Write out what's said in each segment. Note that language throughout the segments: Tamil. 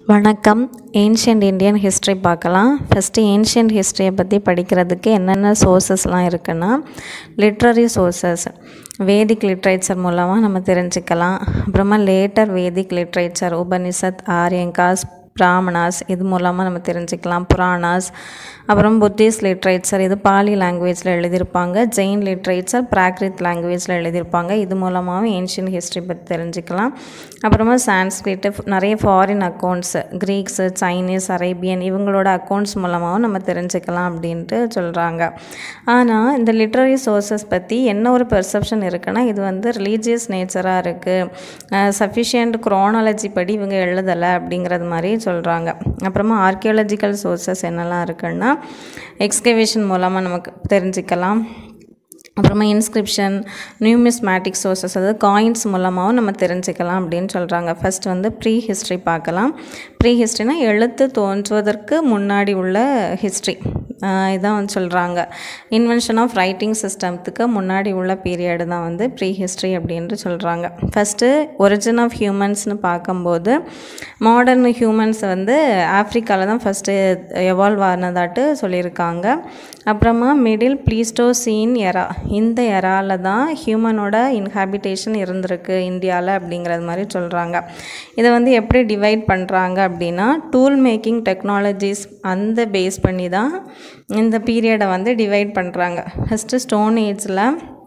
வணக்கம் ஏன்ஷியன்ட் இந்தியன் ஹிஸ்ட்ரி பார்க்கலாம் ஃபஸ்ட்டு ஏன்ஷியன்ட் ஹிஸ்ட்ரியை பற்றி படிக்கிறதுக்கு என்னென்ன சோர்சஸ்லாம் இருக்குன்னா லிட்ரரி சோர்சஸ் வேதிக் லிட்ரேச்சர் மூலமாக நம்ம தெரிஞ்சுக்கலாம் அப்புறமா later vedic literature Upanishad Aranyakas Brahmanas இது மூலமாக நம்ம தெரிஞ்சுக்கலாம் புராணாஸ் அப்புறம் புத்திஸ்ட் லிட்ரேச்சர் இது பாலி லாங்குவேஜில் எழுதியிருப்பாங்க ஜெயின் லிட்ரேச்சர் பிராக்ரித் லாங்குவேஜில் எழுதியிருப்பாங்க இது மூலமாகவும் ஏன்ஷியன் ஹிஸ்ட்ரி பற்றி தெரிஞ்சுக்கலாம் அப்புறமா சான்ஸ்கிரிட்டு நிறைய foreign accounts Greeks Chinese Arabian இவங்களோட அக்கௌண்ட்ஸ் மூலமாகவும் நம்ம தெரிஞ்சுக்கலாம் அப்படின்ட்டு சொல்கிறாங்க ஆனால் இந்த லிட்ரரி சோர்சஸ் பற்றி என்ன ஒரு பெர்செப்ஷன் இருக்குன்னா இது வந்து ரிலீஜியஸ் நேச்சராக இருக்குது சஃபிஷியண்ட் குரோனாலஜி படி இவங்க எழுதலை அப்படிங்கிறது மாதிரி சொல்கிறாங்க அப்புறமா ஆர்கியாலஜிக்கல் சோர்சஸ் என்னெல்லாம் இருக்குன்னா எக்ஸ்கவேஷன் மூலமாக நமக்கு தெரிஞ்சுக்கலாம் அப்புறமா இன்ஸ்கிரிப்ஷன் நியூமிஸ்மேட்டிக் சோர்சஸ் அதாவது காயின்ஸ் மூலமாகவும் நம்ம தெரிஞ்சுக்கலாம் அப்படின்னு சொல்கிறாங்க ஃபஸ்ட் வந்து ப்ரீ ஹிஸ்ட்ரி பார்க்கலாம் ப்ரீ ஹிஸ்ட்ரினா எழுத்து தோன்றுவதற்கு முன்னாடி உள்ள ஹிஸ்ட்ரி இதான் வந்து சொல்கிறாங்க இன்வென்ஷன் ஆஃப் ரைட்டிங் சிஸ்டத்துக்கு முன்னாடி உள்ள பீரியடு தான் வந்து ப்ரீ ஹிஸ்ட்ரி அப்படின்ட்டு சொல்கிறாங்க ஃபஸ்ட்டு ஒரிஜின் ஆஃப் ஹியூமன்ஸ்னு பார்க்கும்போது மாடர்ன் ஹியூமன்ஸ் வந்து ஆஃப்ரிக்காவில் தான் ஃபஸ்ட்டு எவால்வ் ஆனதாட்டு சொல்லியிருக்காங்க அப்புறமா மிடில் ப்ளீஸ்டோசீன் எரா இந்த எராவில் தான் ஹியூமனோட இன்ஹாபிட்டேஷன் இருந்திருக்கு இந்தியாவில் அப்படிங்கிறது மாதிரி சொல்கிறாங்க இதை வந்து எப்படி டிவைட் பண்ணுறாங்க அப்படின்னா டூல் மேக்கிங் டெக்னாலஜிஸ் அந்த பேஸ் பண்ணி தான் இந்த பீரியடை வந்து டிவைட் பண்ணுறாங்க ஃபஸ்ட்டு ஸ்டோன் ஏஜில்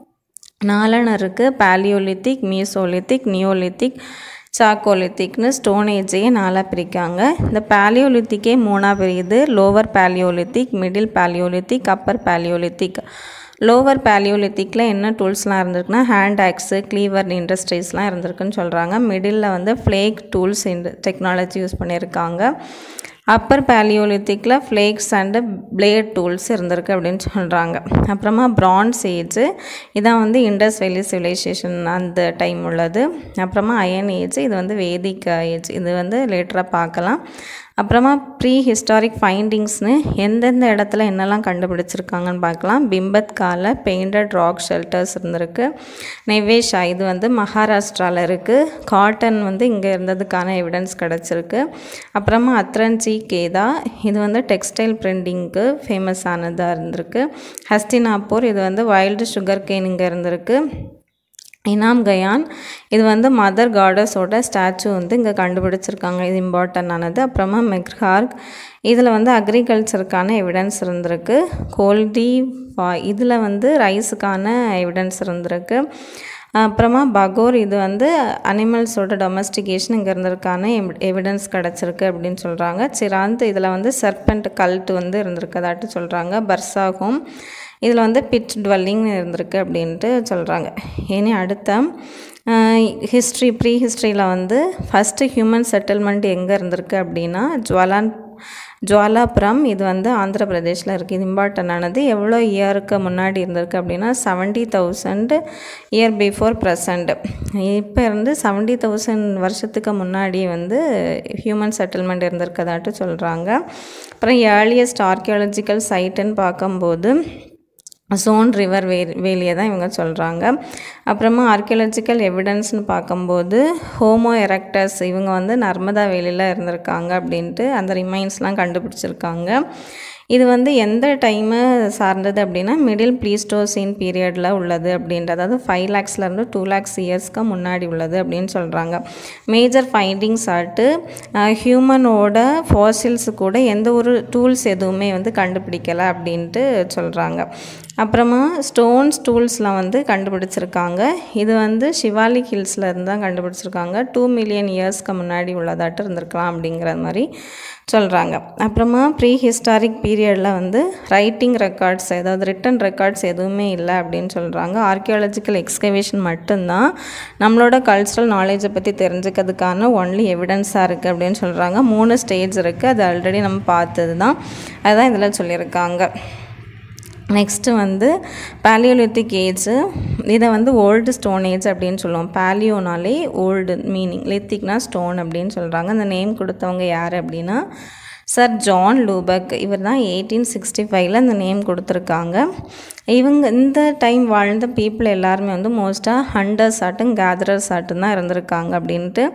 நாலன இருக்குது பேலியோலித்திக் மீசோலித்திக் நியோலித்திக் சாக்கோலித்திக்னு ஸ்டோன் ஏஜையே நாலாக பிரிக்காங்க இந்த பேலியோலித்திக்கே மூணாக பிரியுது lower palaeolithic middle palaeolithic upper palaeolithic lower பேலியோலித்திக்கில் என்ன டூல்ஸ்லாம் இருந்திருக்குன்னா ஹேண்ட் ஆக்ஸு க்ளீவர் இண்டஸ்ட்ரீஸ்லாம் இருந்திருக்குன்னு சொல்கிறாங்க மிடில் வந்து ஃப்ளேக் டூல்ஸ் இந்த டெக்னாலஜி யூஸ் பண்ணியிருக்காங்க அப்பர் பேலியோலித்திக்கில் ஃப்ளேக்ஸ் அண்டு பிளேட் டூல்ஸ் இருந்திருக்கு அப்படின்னு சொல்கிறாங்க அப்புறமா பிரான்ஸ் ஏஜ் இதான் வந்து இண்டஸ் வேலி சிவிலைசேஷன் அந்த டைம் உள்ளது அப்புறமா அயன் ஏஜ் இது வந்து வேதிக் ஏஜ் இது வந்து லேட்டராக பார்க்கலாம் அப்புறமா ப்ரீ ஹிஸ்டாரிக் ஃபைண்டிங்ஸ்னு எந்தெந்த இடத்துல என்னெல்லாம் கண்டுபிடிச்சிருக்காங்கன்னு பார்க்கலாம் பிம்பத் கால பெயிண்டட் ராக் ஷெல்டர்ஸ் இருந்திருக்கு நெவேஷா இது வந்து மகாராஷ்டிராவில் இருக்குது காட்டன் வந்து இங்கே இருந்ததுக்கான எவிடன்ஸ் கிடச்சிருக்கு அப்புறமா அத்ரஞ்சி கேதா இது வந்து டெக்ஸ்டைல் பிரிண்டிங்க்கு ஃபேமஸ் ஆனதாக இருந்திருக்கு ஹஸ்தினாப்பூர் இது வந்து வைல்டு சுகர் கேன் இங்கே இருந்திருக்கு இனாம் கயான் இது வந்து மதர் காடஸோட ஸ்டாச்சு வந்து இங்கே கண்டுபிடிச்சிருக்காங்க இது இம்பார்ட்டன் ஆனது அப்புறமா மெக்ஹார்க் இதில் வந்து அக்ரிகல்ச்சருக்கான எவிடன்ஸ் இருந்திருக்கு கோல்டி இதில் வந்து ரைஸுக்கான எவிடன்ஸ் இருந்திருக்கு அப்புறமா பகோர் இது வந்து அனிமல்ஸோட டொமஸ்டிகேஷன் இங்கே இருந்திருக்கான எவிடன்ஸ் கிடச்சிருக்கு அப்படின்னு சொல்கிறாங்க சிராந்த் இதில் வந்து சர்பெண்ட் கல்ட்டு வந்து இருந்திருக்கதாட்டு சொல்கிறாங்க பர்சாகும் இதில் வந்து பிட் டுவெல்லிங் இருந்திருக்கு அப்படின்ட்டு சொல்கிறாங்க இனி அடுத்த ஹிஸ்ட்ரி ப்ரீ ஹிஸ்ட்ரியில் வந்து ஃபஸ்ட்டு ஹியூமன் செட்டில்மெண்ட் எங்கே இருந்திருக்கு அப்படின்னா ஜுவலான் ஜுவாலாபுரம் இது வந்து ஆந்திர பிரதேஷில் இருக்குது இது இம்பார்ட்டன் ஆனது எவ்வளோ இயருக்கு முன்னாடி இருந்திருக்கு அப்படின்னா seventy thousand year before present இப்போ இருந்து செவன்ட்டி தௌசண்ட் வருஷத்துக்கு முன்னாடி வந்து ஹியூமன் செட்டில்மெண்ட் இருந்திருக்கதாட்டு சொல்கிறாங்க அப்புறம் ஏர்லியஸ்ட் ஆர்கியாலஜிக்கல் சைட்டுன்னு பார்க்கும்போது சோன் ரிவர் வே வேலியை தான் இவங்க சொல்கிறாங்க அப்புறமா ஆர்கியாலஜிக்கல் எவிடன்ஸ்னு பார்க்கும்போது ஹோமோ எரக்டஸ் இவங்க வந்து நர்மதா வேலியில் இருந்திருக்காங்க அப்படின்ட்டு அந்த ரிமைன்ஸ்லாம் கண்டுபிடிச்சிருக்காங்க இது வந்து எந்த டைமு சார்ந்தது அப்படின்னா மிடில் ப்ளீஸ்டோசின் பீரியடில் உள்ளது அப்படின்றது அதாவது ஃபைவ் லேக்ஸ்லேருந்து டூ லேக்ஸ் இயர்ஸ்க்கு முன்னாடி உள்ளது அப்படின்னு சொல்கிறாங்க மேஜர் ஃபைண்டிங்ஸ் ஆட்டு ஹியூமனோட ஃபாசில்ஸு கூட எந்த ஒரு டூல்ஸ் எதுவுமே வந்து கண்டுபிடிக்கலை அப்படின்ட்டு சொல்கிறாங்க அப்புறமா ஸ்டோன்ஸ் டூல்ஸ்லாம் வந்து கண்டுபிடிச்சிருக்காங்க இது வந்து சிவாலிக் ஹில்ஸில் இருந்து தான் கண்டுபிடிச்சிருக்காங்க டூ மில்லியன் இயர்ஸ்க்கு முன்னாடி உள்ளதாட்டு இருந்திருக்கலாம் அப்படிங்கிற மாதிரி சொல்கிறாங்க அப்புறமா ப்ரீ ஹிஸ்டாரிக் பீரியடில் வந்து ரைட்டிங் ரெக்கார்ட்ஸ் ஏதாவது ரிட்டன் ரெக்கார்ட்ஸ் எதுவுமே இல்லை அப்படின்னு சொல்கிறாங்க ஆர்கியாலஜிக்கல் எக்ஸ்கவேஷன் மட்டும்தான் நம்மளோட கல்ச்சுரல் நாலேஜை பற்றி தெரிஞ்சுக்கிறதுக்கான ஒன்லி எவிடன்ஸாக இருக்குது அப்படின்னு சொல்கிறாங்க மூணு ஸ்டேஜ் இருக்குது அது ஆல்ரெடி நம்ம பார்த்தது தான் அதுதான் இதில் சொல்லியிருக்காங்க நெக்ஸ்ட்டு வந்து பேலியோலித்திக் ஏஜ் இதை வந்து ஓல்டு ஸ்டோன் ஏஜ் அப்படின்னு சொல்லுவோம் பேலியோனாலே ஓல்டு மீனிங் லித்திக்னா ஸ்டோன் அப்படின்னு சொல்கிறாங்க அந்த நேம் கொடுத்தவங்க யார் அப்படின்னா சர் ஜான் லூபக் இவர் தான் எயிட்டீன் சிக்ஸ்டி ஃபைவ்ல அந்த நேம் கொடுத்துருக்காங்க இவங்க இந்த டைம் வாழ்ந்த பீப்புள் எல்லாருமே வந்து மோஸ்ட்டாக ஹண்டர்ஸ் ஆட்டும் கேதரர்ஸ் ஆட்டும் தான் இருந்திருக்காங்க அப்படின்ட்டு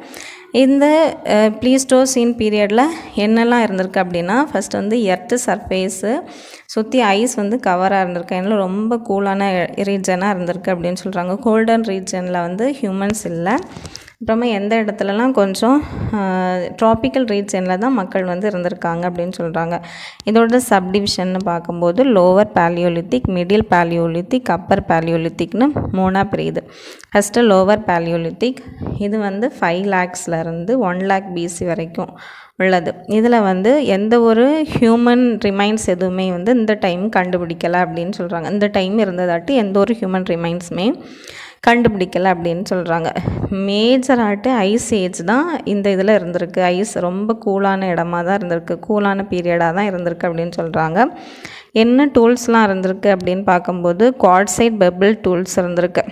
இந்த ப்ளீஸ்டோசின் பீரியடில் என்னெல்லாம் இருந்திருக்கு அப்படின்னா ஃபஸ்ட் வந்து எர்த்து சர்ஃபேஸு சுற்றி ஐஸ் வந்து கவராக இருந்திருக்கு அதனால் ரொம்ப கூலான ரீஜனாக இருந்திருக்கு அப்படின்னு சொல்கிறாங்க கோல்டன் ரீஜனில் வந்து ஹியூமன்ஸ் இல்லை அப்புறமா எந்த இடத்துலலாம் கொஞ்சம் ட்ராபிக்கல் ரீஜனில் தான் மக்கள் வந்து இருந்திருக்காங்க அப்படின்னு சொல்கிறாங்க இதோட சப்டிவிஷன் பார்க்கும்போது lower palaeolithic middle palaeolithic upper பேலியோலித்திக்னு மூணாக பிரியுது ஃபஸ்ட்டு லோவர் பேலியோலித்திக் இது வந்து ஃபைவ் லேக்ஸ்லேருந்து ஒன் லேக் பிசி வரைக்கும் உள்ளது இதில் வந்து எந்த ஒரு ஹியூமன் ரிமைன்ஸ் எதுவுமே வந்து இந்த டைம் கண்டுபிடிக்கலை அப்படின்னு சொல்கிறாங்க இந்த டைம் இருந்ததாட்டி எந்த ஒரு ஹியூமன் ரிமைன்ஸுமே கண்டுபிடிக்கலை அப்படின்னு சொல்கிறாங்க மேஜராட்டு ஐஸ் ஏஜ் தான் இந்த இதில் இருந்திருக்கு ஐஸ் ரொம்ப கூலான இடமா தான் இருந்திருக்கு கூலான பீரியடாக தான் இருந்திருக்கு அப்படின்னு சொல்கிறாங்க என்ன டூல்ஸ்லாம் இருந்திருக்கு அப்படின்னு பார்க்கும்போது குவாட்சைட் பெபிள் டூல்ஸ் இருந்திருக்கு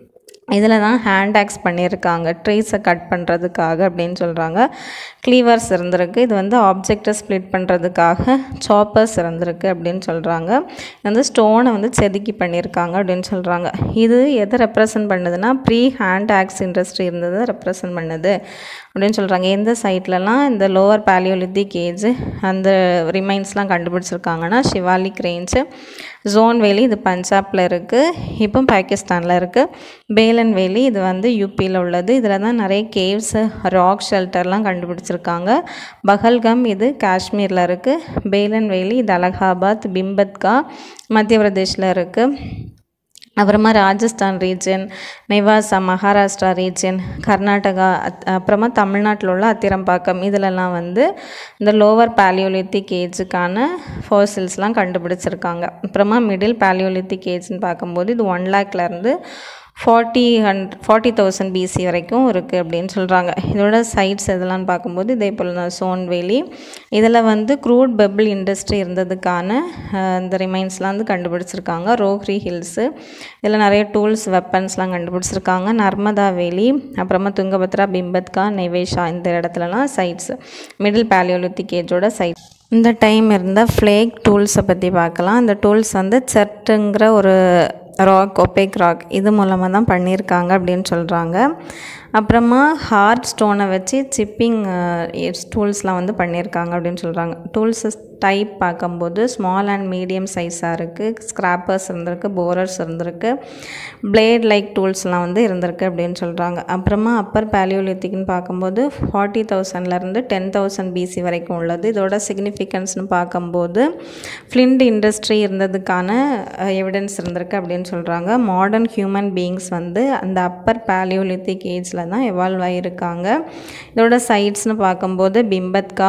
இதில் தான் ஹேண்ட் ஆக்ஸ் பண்ணியிருக்காங்க ட்ரீஸை கட் பண்ணுறதுக்காக அப்படின்னு சொல்கிறாங்க க்ளீவர்ஸ் இருந்திருக்கு இது வந்து ஆப்ஜெக்டை ஸ்ப்ளிட் பண்ணுறதுக்காக சாப்பர்ஸ் இருந்திருக்கு அப்படின்னு சொல்கிறாங்க இது வந்து ஸ்டோனை வந்து செதுக்கி பண்ணியிருக்காங்க அப்படின்னு சொல்கிறாங்க இது எதை ரெப்ரசன்ட் பண்ணுதுன்னா ப்ரீ ஹேண்ட் ஆக்ஸ் இண்டஸ்ட்ரி இருந்ததை ரெப்ரசன்ட் பண்ணுது அப்படின்னு சொல்கிறாங்க எந்த சைட்லலாம் இந்த லோவர் பேலியோலித்திக் ஏஜ் அந்த ரிமைன்ஸ்லாம் கண்டுபிடிச்சிருக்காங்கன்னா ஷிவாலிக் ரேஞ்சு ஜோன் வேலி இது பஞ்சாபில் இருக்குது இப்போ பாகிஸ்தானில் இருக்குது பேலன் வேலி இது வந்து யூபியில் உள்ளது இதில் தான் நிறைய கேவ்ஸு ராக் ஷெல்டர்லாம் கண்டுபிடிச்சிருக்காங்க பகல்கம் இது காஷ்மீரில் இருக்குது பேலன் வேலி இது அலகாபாத் பிம்பத்கா மத்திய பிரதேஷில் இருக்குது அப்புறமா ராஜஸ்தான் ரீஜன் நெவாசா மகாராஷ்டிரா ரீஜன் கர்நாடகா அத் அப்புறமா தமிழ்நாட்டில் உள்ள அத்திரம்பாக்கம் இதிலெல்லாம் வந்து இந்த லோவர் பேலியோலித்திக் ஏஜுக்கான ஃபாசில்ஸ்லாம் கண்டுபிடிச்சிருக்காங்க அப்புறமா மிடில் பேலியோலித்திக் ஏஜ்னு பார்க்கும்போது இது ஒன் லேக்லேருந்து forty hundred forty thousand BC வரைக்கும் இருக்குது அப்படின்னு சொல்கிறாங்க இதோட சைட்ஸ் எதெல்லாம் பார்க்கும்போது இதே போல் தான் சோன்வேலி இதில் வந்து க்ரூட் பெபிள் இண்டஸ்ட்ரி இருந்ததுக்கான இந்த ரிமைன்ஸ்லாம் வந்து கண்டுபிடிச்சிருக்காங்க ரோஹ்ரி ஹில்ஸு இதில் நிறைய டூல்ஸ் வெப்பன்ஸ்லாம் கண்டுபிடிச்சிருக்காங்க நர்மதா வேலி அப்புறமா துங்கபத்ரா பிம்பத்கா நெவேஷா இந்த இடத்துலலாம் சைட்ஸ் மிடில் பேலியோலித்திக் ஏஜோட சைட் இந்த டைம் இருந்த ஃப்ளேக் டூல்ஸை பற்றி பார்க்கலாம் இந்த டூல்ஸ் வந்து செர்ட்டுங்கிற ஒரு ராக் ஒப்பேக் ராக் இது மூலமாக தான் பண்ணியிருக்காங்க அப்படின்னு சொல்கிறாங்க அப்புறமா ஹார்ட் ஸ்டோனை வச்சு சிப்பிங் டூல்ஸ்லாம் வந்து பண்ணியிருக்காங்க அப்படின்னு சொல்கிறாங்க டூல்ஸ் டைப் பார்க்கும்போது ஸ்மால் அண்ட் மீடியம் சைஸாக இருக்குது ஸ்க்ராப்பர்ஸ் இருந்திருக்கு போரர்ஸ் இருந்திருக்கு பிளேட் லைக் டூல்ஸ்லாம் வந்து இருந்திருக்கு அப்படின்னு சொல்கிறாங்க அப்புறமா அப்பர் பேலியோலித்திக்னு பார்க்கும்போது ஃபார்ட்டி தௌசண்ட்லேருந்து டென் தௌசண்ட் பிசி வரைக்கும் உள்ளது இதோட சிக்னிஃபிகன்ஸ்னு பார்க்கும்போது ஃப்ளிண்ட் இண்டஸ்ட்ரி இருந்ததுக்கான எவிடன்ஸ் இருந்திருக்கு அப்படின்னு சொல்கிறாங்க மாடர்ன் ஹியூமன் பீயிங்ஸ் வந்து அந்த அப்பர் பேலியோலித்திக் ஏஜில் தான் எவால்வ் ஆகியிருக்காங்க இதோட சைட்ஸ்னு பார்க்கும்போது பிம்பத்கா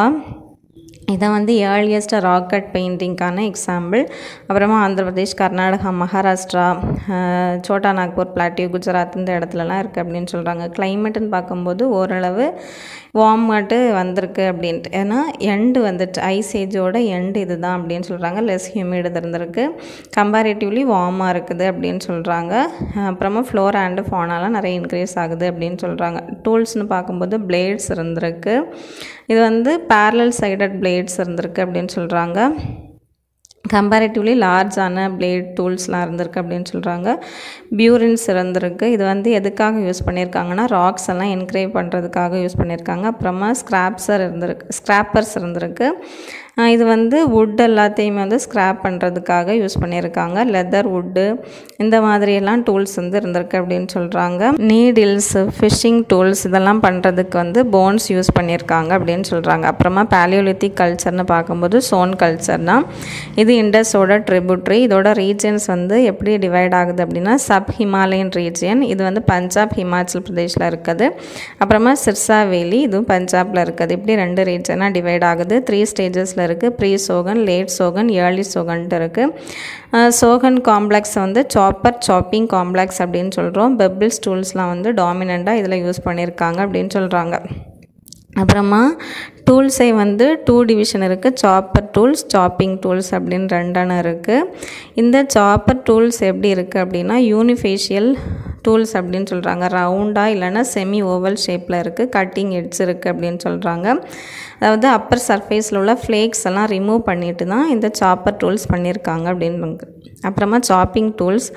இதை வந்து ஏர்லியஸ்ட் ராக்கெட் பெயிண்டிங்க்கான எக்ஸாம்பிள் அப்புறமா ஆந்திர பிரதேஷ் கர்நாடகா மகாராஷ்டிரா சோட்டா நாக்பூர் பிளாட்டியூ குஜராத் இந்த இடத்துலலாம் இருக்குது அப்படின்னு சொல்கிறாங்க கிளைமேட்டுன்னு பார்க்கும்போது ஓரளவு வார்மாட்டு வந்திருக்கு அப்படின்ட்டு ஏன்னா எண்டு வந்துட்டு ஐஸ் ஏஜோட எண்டு இது தான் அப்படின்னு சொல்கிறாங்க லெஸ் ஹியூமிட் இருந்திருக்கு கம்பேரிட்டிவ்லி வார்மாக இருக்குது அப்படின்னு சொல்கிறாங்க அப்புறமா ஃப்ளோர் அண்டு ஃபோனாலாம் நிறைய இன்க்ரீஸ் ஆகுது அப்படின்னு சொல்கிறாங்க டூல்ஸ்னு பார்க்கும்போது பிளேட்ஸ் இருந்திருக்கு இது வந்து பேரலல் சைடட் பிளேட்ஸ் இருந்திருக்கு அப்படின்னு சொல்கிறாங்க கம்பேரிட்டிவ்லி லார்ஜான பிளேட் டூல்ஸ்லாம் இருந்திருக்கு அப்படின்னு சொல்கிறாங்க பியூரின்ஸ் இருந்திருக்கு இது வந்து எதுக்காக யூஸ் பண்ணியிருக்காங்கன்னா ராக்ஸ் எல்லாம் என்க்ரேவ் பண்ணுறதுக்காக யூஸ் பண்ணியிருக்காங்க அப்புறமா ஸ்க்ராப்ஸர் இருந்திருக்கு ஸ்க்ராப்பர்ஸ் இருந்திருக்கு இது வந்து வுட் எல்லாத்தையுமே வந்து ஸ்க்ராப் பண்ணுறதுக்காக யூஸ் பண்ணியிருக்காங்க லெதர் வுட்டு இந்த மாதிரியெல்லாம் டூல்ஸ் வந்து இருந்திருக்கு அப்படின்னு சொல்கிறாங்க நீடில்ஸ் ஃபிஷ்ஷிங் டூல்ஸ் இதெல்லாம் பண்ணுறதுக்கு வந்து போன்ஸ் யூஸ் பண்ணியிருக்காங்க அப்படின்னு சொல்கிறாங்க அப்புறமா பேலியோலித்திக் கல்ச்சர்னு பார்க்கும்போது சோன் கல்ச்சர் தான் இது இண்டஸோட ட்ரிபியூட்ரி இதோட ரீஜன்ஸ் வந்து எப்படி டிவைட் ஆகுது அப்படின்னா சப் ஹிமாலயன் ரீஜியன் இது வந்து பஞ்சாப் ஹிமாச்சல் பிரதேஷில் இருக்குது அப்புறமா சிர்சா வேலி இதுவும் பஞ்சாபில் இருக்குது இப்படி ரெண்டு ரீஜனாக டிவைட் ஆகுது த்ரீ ஸ்டேஜஸில் இருக்குது pre Soan late Soan early சோகன்ட்டு இருக்குது சோகன் காம்ப்ளெக்ஸ் வந்து சாப்பர் சாப்பிங் காம்ப்ளெக்ஸ் அப்படின்னு சொல்கிறோம் பெபிள்ஸ் டூல்ஸ்லாம் வந்து டாமினண்ட்டாக இதில் யூஸ் பண்ணியிருக்காங்க அப்படின்னு சொல்கிறாங்க அப்புறமா டூல்ஸை வந்து டூ டிவிஷன் இருக்குது சாப்பர் டூல்ஸ் சாப்பிங் டூல்ஸ் அப்படின்னு ரெண்டான இருக்குது இந்த சாப்பர் டூல்ஸ் எப்படி இருக்குது அப்படின்னா யூனிஃபேஷியல் டூல்ஸ் அப்படின்னு சொல்கிறாங்க ரவுண்டாக இல்லைன்னா செமி ஓவல் ஷேப்பில் இருக்குது கட்டிங் எட்ஸ் இருக்குது அப்படின்னு சொல்கிறாங்க அதாவது அப்பர் சர்ஃபேஸில் உள்ள ஃப்ளேக்ஸ் எல்லாம் ரிமூவ் பண்ணிட்டு தான் இந்த சாப்பர் டூல்ஸ் பண்ணியிருக்காங்க அப்படின்னு அப்புறமா சாப்பிங் டூல்ஸ்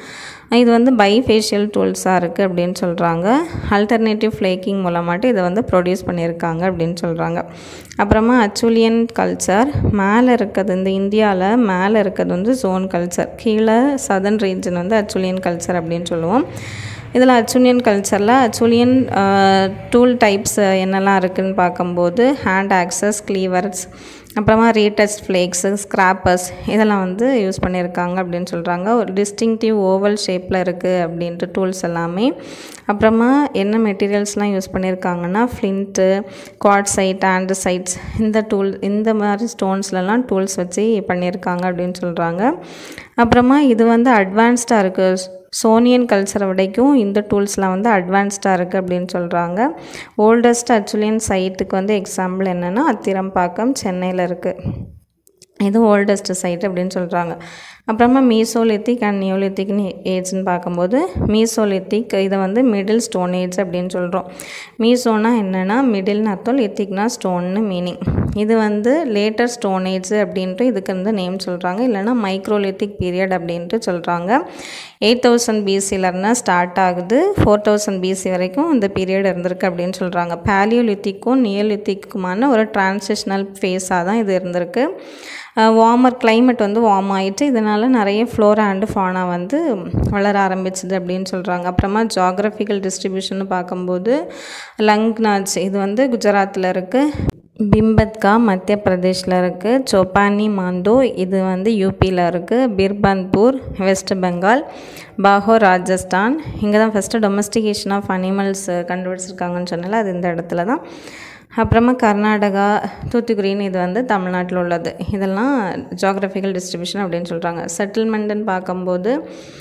இது வந்து பைஃபேஷியல் டூல்ஸாக இருக்குது அப்படின்னு சொல்கிறாங்க அல்டர்னேட்டிவ் ஃப்ளேக்கிங் மூலமாட்டு இதை வந்து ப்ரொடியூஸ் பண்ணியிருக்காங்க அப்படின்னு சொல்கிறாங்க அப்புறமா அச்சுலியன் கல்ச்சர் மேலே இருக்கிறது இந்த இந்தியாவில் மேலே இருக்கிறது வந்து ஜோன் கல்ச்சர் கீழே சதர்ன் ரீஜன் வந்து அச்சுலியன் கல்ச்சர் அப்படின்னு சொல்லுவோம் இதில் அச்சுலியன் கல்ச்சரில் அச்சுலியன் டூல் டைப்ஸ் என்னெல்லாம் இருக்குதுன்னு பார்க்கும்போது ஹேண்ட் ஆக்சஸ் க்ளீவர்ஸ் அப்புறமா ரீடச் ஃப்ளேக்ஸு ஸ்க்ராப்பர்ஸ் இதெல்லாம் வந்து யூஸ் பண்ணியிருக்காங்க அப்படின்னு சொல்கிறாங்க ஒரு டிஸ்டிங்டிவ் ஓவல் ஷேப்பில் இருக்குது அப்படின்ட்டு டூல்ஸ் எல்லாமே அப்புறமா என்ன மெட்டீரியல்ஸ்லாம் யூஸ் பண்ணியிருக்காங்கன்னா ஃப்ளின்ட்டு குவாட்சைட் ஆண்டசைட்ஸ் இந்த டூல் இந்த மாதிரி ஸ்டோன்ஸ்லலாம் டூல்ஸ் வச்சு பண்ணியிருக்காங்க அப்படின்னு சொல்கிறாங்க அப்புறமா இது வந்து அட்வான்ஸ்டாக இருக்குது சோனியன் கல்ச்சரை விடைக்கும் இந்த டூல்ஸ்லாம் வந்து அட்வான்ஸ்டாக இருக்குது அப்படின்னு சொல்கிறாங்க ஓல்டஸ்ட் அச்சுலியன் சைட்டுக்கு வந்து எக்ஸாம்பிள் என்னென்னா அத்திரம்பாக்கம் சென்னையில் இருக்குது இது ஓல்டஸ்ட் சைட் அப்படின்னு சொல்கிறாங்க அப்புறமா மீசோலித்திக் அண்ட் நியோலித்திக் ஏஜ்னு பார்க்கும்போது மீசோலித்திக் இதை வந்து மிடில் ஸ்டோன் ஏஜ் அப்படின்னு சொல்கிறோம் மீசோனா என்னென்னா மிடில்னு அர்த்தம் லித்திக்னா ஸ்டோன்னு மீனிங் இது வந்து லேட்டர் ஸ்டோன் ஏஜ் அப்படின்ட்டு இதுக்கு வந்து நேம் சொல்கிறாங்க இல்லைனா மைக்ரோலித்திக் பீரியட் அப்படின்ட்டு சொல்கிறாங்க எயிட் தௌசண்ட் பிசிலேருந்து ஸ்டார்ட் ஆகுது ஃபோர் தௌசண்ட் பிசி வரைக்கும் இந்த பீரியட் இருந்திருக்கு அப்படின்னு சொல்கிறாங்க பேலியோலித்திக்கும் நியோலித்திக்குமான ஒரு டிரான்சிஷனல் ஃபேஸாக தான் இது இருந்திருக்கு வார்மர் கிளைமேட் வந்து வார்ம் ஆகிட்டு இதனால் நிறைய ஃப்ளோரா அண்டு ஃபானா வந்து வளர ஆரம்பிச்சுது அப்படின்னு சொல்கிறாங்க அப்புறமா ஜாகிரபிக்கல் டிஸ்ட்ரிபியூஷன் பார்க்கும்போது லங்க்னாஜ் இது வந்து குஜராத்தில் இருக்குது பிம்பத்கா மத்திய பிரதேஷில் இருக்குது சோப்பானி மாண்டோ இது வந்து யூபியில் இருக்குது பிர்பந்த்பூர் வெஸ்ட் பெங்கால் பாகோ ராஜஸ்தான் இங்கே தான் ஃபஸ்ட்டு டொமஸ்டிகேஷன் ஆஃப் அனிமல்ஸ் கண்டுபிடிச்சிருக்காங்கன்னு சொன்னால அது இந்த இடத்துல தான் அப்புறமா கர்நாடகா தூத்துக்குடின்னு இது வந்து தமிழ்நாட்டில் உள்ளது இதெல்லாம் ஜாகிரபிக்கல் டிஸ்ட்ரிபியூஷன் அப்படின்னு சொல்கிறாங்க செட்டில்மெண்ட்டுன்னு பார்க்கும்போது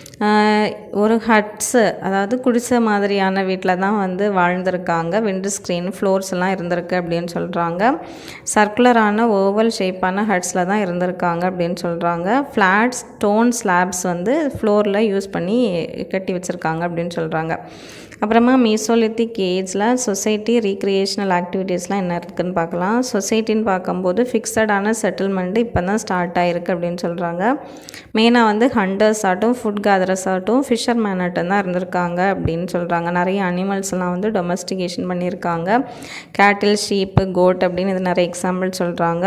ஒரு ஹட்ஸு அதாவது குடிசை மாதிரியான வீட்டில் தான் வந்து வாழ்ந்திருக்காங்க விண்டோ ஸ்க்ரீன் ஃப்ளோர்ஸ் எல்லாம் இருந்திருக்கு அப்படின்னு சொல்கிறாங்க சர்க்குலரான ஓவல் ஷேப்பான ஹட்ஸில் தான் இருந்திருக்காங்க அப்படின்னு சொல்கிறாங்க ஃப்ளாட் ஸ்டோன் ஸ்லாப்ஸ் வந்து ஃப்ளோரில் யூஸ் பண்ணி கட்டி வச்சுருக்காங்க அப்படின்னு சொல்கிறாங்க அப்புறமா மீசோலித்திக் ஏஜில் சொசைட்டி ரீக்ரியேஷனல் ஆக்டிவிட்டீஸ்லாம் என்ன இருக்குதுன்னு பார்க்கலாம் சொசைட்டின்னு பார்க்கும்போது ஃபிக்ஸடான செட்டில்மெண்ட்டு இப்போ தான் ஸ்டார்ட் ஆகிருக்கு அப்படின்னு சொல்கிறாங்க மெயினாக வந்து ஹண்டர்ஸ் ஆகட்டும் ஃபுட் கேதரஸ் ஆகட்டும் ஃபிஷர் மேனாட்டம் தான் இருந்திருக்காங்க அப்படின்னு சொல்கிறாங்க நிறைய அனிமல்ஸ்லாம் வந்து டொமஸ்டிகேஷன் பண்ணியிருக்காங்க கேட்டில் ஷீப்பு கோட் அப்படின்னு இது நிறைய எக்ஸாம்பிள் சொல்கிறாங்க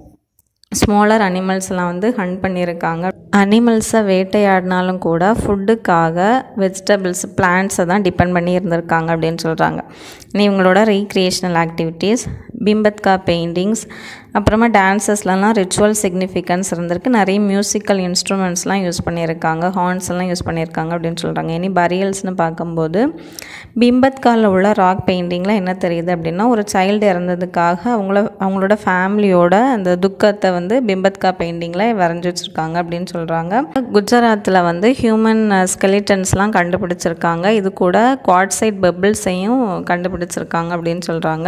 ஸ்மாலர் அனிமல்ஸ்லாம் வந்து ஹண்ட் பண்ணியிருக்காங்க அனிமல்ஸை வேட்டையாடினாலும் கூட ஃபுட்டுக்காக வெஜிடபிள்ஸ் பிளான்ட்ஸை தான் டிபெண்ட் பண்ணி இருந்திருக்காங்க அப்படின்னு சொல்கிறாங்க இனி இவங்களோட ரீக்ரியேஷனல் ஆக்டிவிட்டீஸ் பிம்பத்கா பெயிண்டிங்ஸ் அப்புறமா டான்சஸ்லலாம் ரிச்சுவல் சிக்னிஃபிகன்ஸ் இருந்திருக்கு நிறைய மியூசிக்கல் இன்ஸ்ட்ருமெண்ட்ஸ்லாம் யூஸ் பண்ணியிருக்காங்க ஹார்ன்ஸ் எல்லாம் யூஸ் பண்ணியிருக்காங்க அப்படின்னு சொல்கிறாங்க இனி பரியல்ஸ்னு பார்க்கும்போது பிம்பத்காவில் உள்ள ராக் பெயிண்டிங்கில் என்ன தெரியுது அப்படின்னா ஒரு சைல்டு இறந்ததுக்காக அவங்கள அவங்களோட ஃபேமிலியோட அந்த துக்கத்தை வந்து பிம்பத்கா பெயிண்டிங்கில் வரைஞ்சி வச்சுருக்காங்க அப்படின்னு சொல்கிறாங்க குஜராத்தில் வந்து ஹியூமன் ஸ்கெலிட்டன்ஸ்லாம் கண்டுபிடிச்சிருக்காங்க இது கூட குவாட்சைட் பெபிள்ஸையும் கண்டுபிடிச்சிருக்காங்க அப்படின்னு சொல்கிறாங்க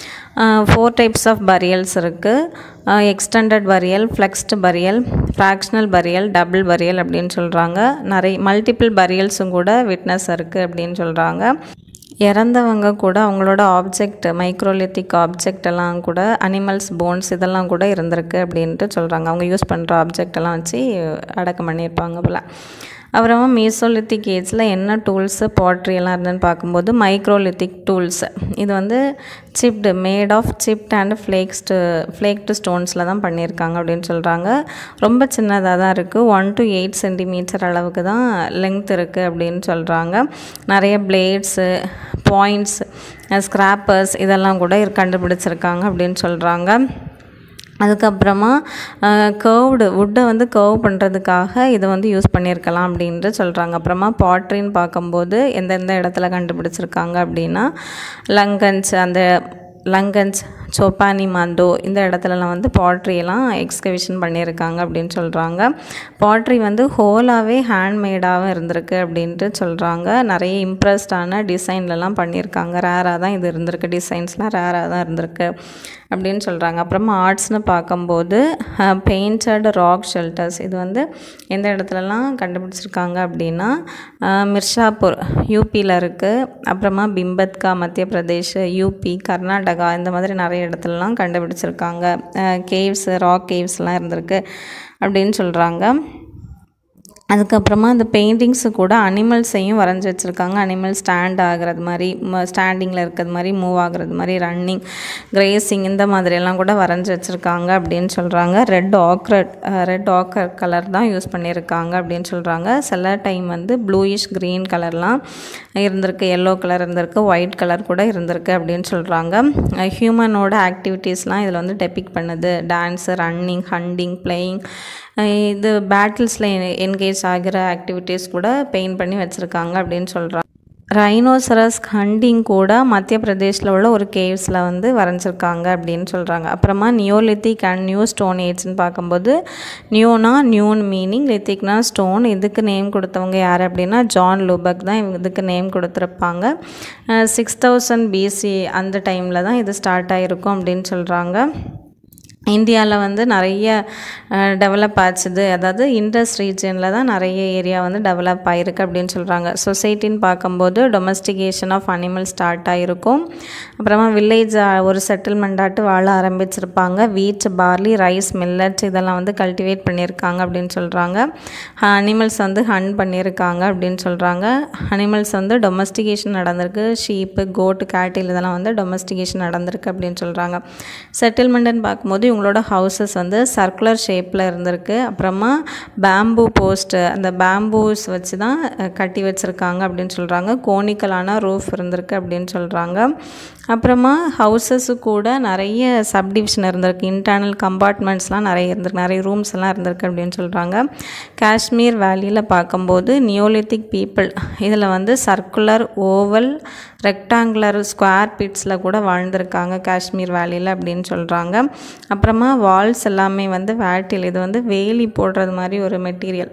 ஃபோர் டைப்ஸ் ஆஃப் பரியல்ஸ் இருக்குது extended burial flexed burial fractional burial double burial அப்படின்னு சொல்கிறாங்க நிறைய மல்டிபிள் பரியல்ஸும் கூட விட்னஸ் இருக்குது அப்படின்னு சொல்கிறாங்க இறந்தவங்க கூட அவங்களோட ஆப்ஜெக்ட் மைக்ரோலித்திக் ஆப்ஜெக்ட் எல்லாம் கூட அனிமல்ஸ் போன்ஸ் இதெல்லாம் கூட இருந்திருக்கு அப்படின்ட்டு சொல்கிறாங்க அவங்க யூஸ் பண்ணுற ஆப்ஜெக்ட் எல்லாம் வச்சு அடக்கம் பண்ணியிருப்பாங்க போல் அப்புறமா மீசோலித்திக் ஏஜில் என்ன டூல்ஸு பாட்ரி எல்லாம் இருந்துன்னு பார்க்கும்போது மைக்ரோலித்திக் டூல்ஸ் இது வந்து chipped made of chipped and flaked flaked ஸ்டோன்ஸில் தான் பண்ணியிருக்காங்க அப்படின்னு சொல்கிறாங்க ரொம்ப சின்னதாக தான் இருக்குது ஒன் டு எயிட் சென்டிமீட்டர் அளவுக்கு தான் லெங்த் இருக்குது அப்படின்னு சொல்கிறாங்க நிறைய பிளேட்ஸு பாயிண்ட்ஸ் ஸ்க்ராப்பர்ஸ் இதெல்லாம் கூட கண்டுபிடிச்சிருக்காங்க அப்படின்னு சொல்கிறாங்க அதுக்கப்புறமா கர்வ்டு வுட்டை வந்து கர்வ் பண்ணுறதுக்காக இதை வந்து யூஸ் பண்ணியிருக்கலாம் அப்படின்ட்டு சொல்கிறாங்க அப்புறமா பாட்ரின்னு பார்க்கும்போது எந்தெந்த இடத்துல கண்டுபிடிச்சிருக்காங்க அப்படின்னா லங்கன்ஸ் அந்த லங்கன்ஸ் சோப்பானி மாண்டோ இந்த இடத்துலலாம் வந்து பாட்ரியெல்லாம் எக்ஸ்கவிஷன் பண்ணியிருக்காங்க அப்படின்னு சொல்கிறாங்க பாட்ரி வந்து ஹோலாகவே ஹேண்ட்மேடாகவும் இருந்திருக்கு அப்படின்ட்டு சொல்கிறாங்க நிறைய இம்ப்ரெஸ்டான டிசைன்லலாம் பண்ணியிருக்காங்க ரேராக தான் இது இருந்திருக்கு டிசைன்ஸ்லாம் ரேராக தான் இருந்திருக்கு அப்படின்னு சொல்கிறாங்க அப்புறமா ஆர்ட்ஸ்னு பார்க்கும்போது பெயிண்டட் ராக் ஷெல்டர்ஸ் இது வந்து எந்த இடத்துலலாம் கண்டுபிடிச்சிருக்காங்க அப்படின்னா மிர்ஷாப்பூர் யூபியில் இருக்குது அப்புறமா பிம்பத்கா மத்திய பிரதேஷ் யூபி கர்நாடகா இந்த மாதிரி நிறைய இடத்துலலாம் கண்டுபிடிச்சிருக்காங்க கேவ்ஸ் ராக் கேவ்ஸ்லாம் இருந்திருக்கு அப்படின்னு சொல்கிறாங்க அதுக்கப்புறமா அந்த பெயிண்டிங்ஸு கூட அனிமல்ஸையும் வரைஞ்சி வச்சுருக்காங்க அனிமல் ஸ்டாண்ட் ஆகிறது மாதிரி ஸ்டாண்டிங்கில் இருக்கிறது மாதிரி மூவ் ஆகுறது மாதிரி ரன்னிங் கிரேசிங் இந்த மாதிரியெல்லாம் கூட வரைஞ்சி வச்சுருக்காங்க அப்படின்னு சொல்கிறாங்க ரெட் ஆக்ரட் ரெட் ஆக்கர் கலர் தான் யூஸ் பண்ணியிருக்காங்க அப்படின்னு சொல்கிறாங்க சில டைம் வந்து ப்ளூயிஷ் க்ரீன் கலர்லாம் இருந்திருக்கு எல்லோ கலர் இருந்திருக்கு ஒயிட் கலர் கூட இருந்திருக்கு அப்படின்னு சொல்கிறாங்க ஹியூமனோட ஆக்டிவிட்டீஸ்லாம் இதில் வந்து டெபிக் பண்ணுது டான்ஸு ரன்னிங் ஹண்டிங் பிளேயிங் இது பேட்டில்ஸில் என்கேஜ் ஆகிற ஆக்டிவிட்டீஸ் கூட பெயிண்ட் பண்ணி வச்சுருக்காங்க அப்படின்னு சொல்கிறாங்க ரைனோசரஸ் ஹண்டிங் கூட மத்திய பிரதேஷில் உள்ள ஒரு கேவ்ஸில் வந்து வரைஞ்சிருக்காங்க அப்படின்னு சொல்கிறாங்க அப்புறமா நியோலித்திக் அண்ட் நியூ ஸ்டோன் ஏஜ்னு பார்க்கும்போது நியூனா நியூன் மீனிங் லித்திக்னா ஸ்டோன் இதுக்கு நேம் கொடுத்தவங்க யார் அப்படின்னா ஜான் லூபக் தான் இவங்க இதுக்கு நேம் கொடுத்துருப்பாங்க சிக்ஸ் தௌசண்ட் பிசி அந்த டைமில் தான் இது ஸ்டார்ட் ஆகிருக்கும் அப்படின்னு சொல்கிறாங்க இந்தியாவில் வந்து நிறைய டெவலப் ஆச்சுது அதாவது இண்டஸ் ரீஜனில் தான் நிறைய ஏரியா வந்து டெவலப் ஆகிருக்கு அப்படின்னு சொல்கிறாங்க சொசைட்டின்னு பார்க்கும்போது டொமஸ்டிகேஷன் ஆஃப் அனிமல் ஸ்டார்ட் ஆகிருக்கும் அப்புறமா வில்லேஜ் ஒரு செட்டில்மெண்ட்டாட்டு வாழ ஆரம்பிச்சிருப்பாங்க வீட் பார்லி ரைஸ் மில்லட்ஸ் இதெல்லாம் வந்து கல்டிவேட் பண்ணியிருக்காங்க அப்படின்னு சொல்கிறாங்க அனிமல்ஸ் வந்து ஹன் பண்ணியிருக்காங்க அப்படின்னு சொல்கிறாங்க அனிமல்ஸ் வந்து டொமஸ்டிகேஷன் நடந்திருக்கு ஷீப்பு கோட்டு கேட்டில் இதெல்லாம் வந்து டொமஸ்டிகேஷன் நடந்திருக்கு அப்படின்னு சொல்கிறாங்க செட்டில்மெண்ட்டுன்னு பார்க்கும்போது இவங்களோட ஹவுசஸ் வந்து சர்க்குலர் ஷேப்பில் இருந்திருக்கு அப்புறமா பேம்பூ போஸ்ட்டு அந்த பேம்பூஸ் வச்சு தான் கட்டி வச்சுருக்காங்க அப்படின்னு சொல்கிறாங்க கோனிக்கலான ரூஃப் இருந்திருக்கு அப்படின்னு சொல்கிறாங்க அப்புறமா ஹவுசஸு கூட நிறைய சப்டிவிஷன் இருந்திருக்கு இன்டர்னல் கம்பார்ட்மெண்ட்ஸ்லாம் நிறைய இருந்திருக்கு நிறைய ரூம்ஸ் எல்லாம் இருந்திருக்கு அப்படின்னு சொல்கிறாங்க காஷ்மீர் வேலியில் பார்க்கும்போது நியோலித்திக் பீப்புள் இதில் வந்து சர்க்குலர் ஓவல் ரெக்டாங்குலர் ஸ்கொயர் பிட்ஸில் கூட வாழ்ந்திருக்காங்க காஷ்மீர் வேலியில் அப்படின்னு சொல்கிறாங்க அப்புறமா வால்ஸ் எல்லாமே வந்து வேட்டில் இது வந்து வேலி போடுறது மாதிரி ஒரு மெட்டீரியல்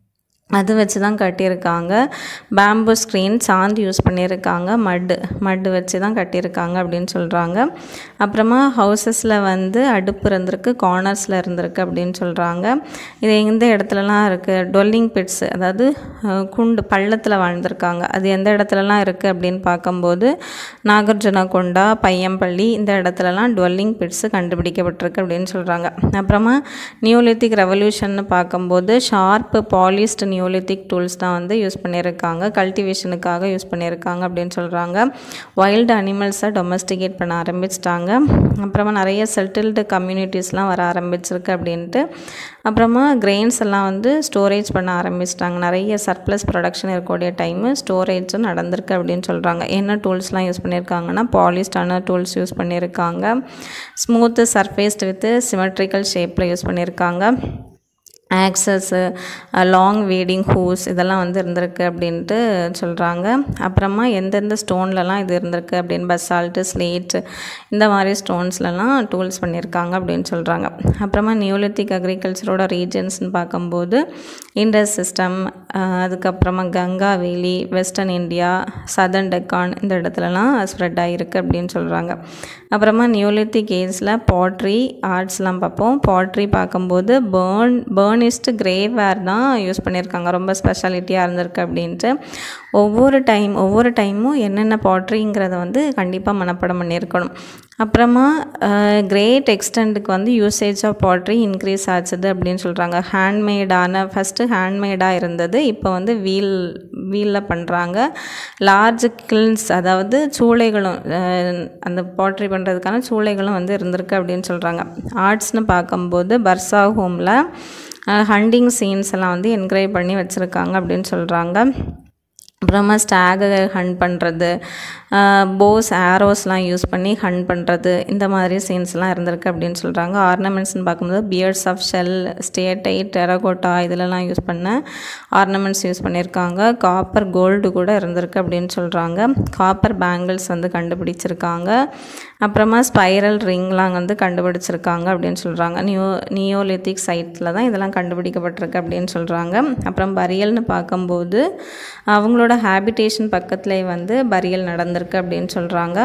அது வச்சு தான் கட்டியிருக்காங்க பேம்பு ஸ்க்ரீன் சாந்து யூஸ் பண்ணியிருக்காங்க மட்டு மட்டு வச்சு தான் கட்டியிருக்காங்க அப்படின்னு சொல்கிறாங்க அப்புறமா ஹவுசஸில் வந்து அடுப்பு இருந்திருக்கு கார்னர்ஸில் இருந்திருக்கு அப்படின்னு சொல்கிறாங்க இது எந்த இடத்துலலாம் இருக்குது டொல்லிங் பிட்ஸ் அதாவது குண்டு பள்ளத்தில் வாழ்ந்திருக்காங்க அது எந்த இடத்துலலாம் இருக்குது அப்படின்னு பார்க்கும்போது நாகார்ஜுனகொண்டா பையம்பள்ளி இந்த இடத்துலலாம் டொல்லிங் பிட்ஸு கண்டுபிடிக்கப்பட்டிருக்கு அப்படின்னு சொல்கிறாங்க அப்புறமா நியூலித்திக் ரெவல்யூஷன் பார்க்கும்போது ஷார்ப்பு பாலிஸ்ட் நியோலித்திக் டூல்ஸ் தான் வந்து யூஸ் பண்ணியிருக்காங்க கல்டிவேஷனுக்காக யூஸ் பண்ணியிருக்காங்க அப்படின்னு சொல்கிறாங்க வைல்டு அனிமல்ஸை டொமஸ்டிகேட் பண்ண ஆரம்பிச்சிட்டாங்க அப்புறமா நிறைய செட்டில்டு கம்யூனிட்டிஸ்லாம் வர ஆரம்பிச்சிருக்கு அப்படின்ட்டு அப்புறமா கிரெயின்ஸ் எல்லாம் வந்து ஸ்டோரேஜ் பண்ண ஆரம்பிச்சிட்டாங்க நிறைய சர்ப்ளஸ் ப்ரொடக்ஷன் இருக்கக்கூடிய டைமு ஸ்டோரேஜும் நடந்திருக்கு அப்படின்னு சொல்கிறாங்க என்ன டூல்ஸ்லாம் யூஸ் பண்ணியிருக்காங்கன்னா பாலிஸ்டான டூல்ஸ் யூஸ் பண்ணியிருக்காங்க ஸ்மூத்து சர்ஃபேஸ்டு வித் சிமெட்ரிக்கல் ஷேப்பில் யூஸ் பண்ணியிருக்காங்க ஆக்சஸ்ஸு லாங் வீடிங் ஹூஸ் இதெல்லாம் வந்து இருந்திருக்கு அப்படின்ட்டு சொல்கிறாங்க அப்புறமா எந்தெந்த ஸ்டோன்லலாம் இது இருந்திருக்கு அப்படின்னு பசால்ட்டு ஸ்லேட்டு இந்த மாதிரி ஸ்டோன்ஸ்லலாம் டூல்ஸ் பண்ணியிருக்காங்க அப்படின்னு சொல்கிறாங்க அப்புறமா நியூலித்திக் அக்ரிகல்ச்சரோட ரீஜன்ஸ்னு பார்க்கும்போது இண்டஸ் சிஸ்டம் அதுக்கப்புறமா கங்கா வேலி வெஸ்டர்ன் இந்தியா சதர்ன் டெக்கான் இந்த இடத்துலலாம் ஸ்ப்ரெட் ஆகிருக்கு அப்படின்னு சொல்கிறாங்க அப்புறமா நியூலித்திக் ஏஜில் பாட்ரி ஆர்ட்ஸ்லாம் பார்ப்போம் பாட்ரி பார்க்கும்போது பேர்ன் பேர்னிஸ்ட் கிரேவேர் தான் யூஸ் பண்ணியிருக்காங்க ரொம்ப ஸ்பெஷாலிட்டியாக இருந்திருக்கு அப்படின்ட்டு ஒவ்வொரு டைம் ஒவ்வொரு டைமும் என்னென்ன பாட்ரிங்கிறத வந்து கண்டிப்பாக மனப்படம் பண்ணியிருக்கணும் அப்புறமா கிரேட் எக்ஸ்டெண்டுக்கு வந்து யூசேஜ் ஆஃப் பாட்ரி இன்க்ரீஸ் ஆச்சுது அப்படின்னு சொல்கிறாங்க ஹேண்ட்மேடான ஃபஸ்ட்டு ஹேண்ட்மேடாக இருந்தது இப்போ வந்து வீல் வீலில் பண்ணுறாங்க லார்ஜ் கில்ஸ் அதாவது சூளைகளும் அந்த பாட்ரி பண்ணுறதுக்கான சூளைகளும் வந்து இருந்திருக்கு அப்படின்னு சொல்கிறாங்க ஆர்ட்ஸ்னு பார்க்கும்போது பர்சா ஹோமில் ஹண்டிங் சீன்ஸ் எல்லாம் வந்து என்கரேஜ் பண்ணி வச்சுருக்காங்க அப்படின்னு சொல்கிறாங்க அப்புறமா ஸ்டாகை ஹண்ட் பண்ணுறது போஸ் ஆரோஸ்லாம் யூஸ் பண்ணி ஹண்ட் பண்ணுறது இந்த மாதிரி சீன்ஸ்லாம் இருந்திருக்கு அப்படின்னு சொல்கிறாங்க ஆர்னமெண்ட்ஸ்னு பார்க்கும்போது beads of shell steatite terracotta இதிலலாம் யூஸ் பண்ண ஆர்னமெண்ட்ஸ் யூஸ் பண்ணியிருக்காங்க காப்பர் கோல்டு கூட இருந்திருக்கு அப்படின்னு சொல்கிறாங்க காப்பர் பேங்கிள்ஸ் வந்து கண்டுபிடிச்சிருக்காங்க அப்புறமா ஸ்பைரல் ரிங்லாம் வந்து கண்டுபிடிச்சிருக்காங்க அப்படின்னு சொல்கிறாங்க நியோ நியோலித்திக் சைட்டில் தான் இதெல்லாம் கண்டுபிடிக்கப்பட்டிருக்கு அப்படின்னு சொல்கிறாங்க அப்புறம் பரியல்னு பார்க்கும்போது அவங்களோட ஹேபிடேஷன் பக்கத்துலேயே வந்து பரியல் நடந்திருக்கு அப்படின்னு சொல்கிறாங்க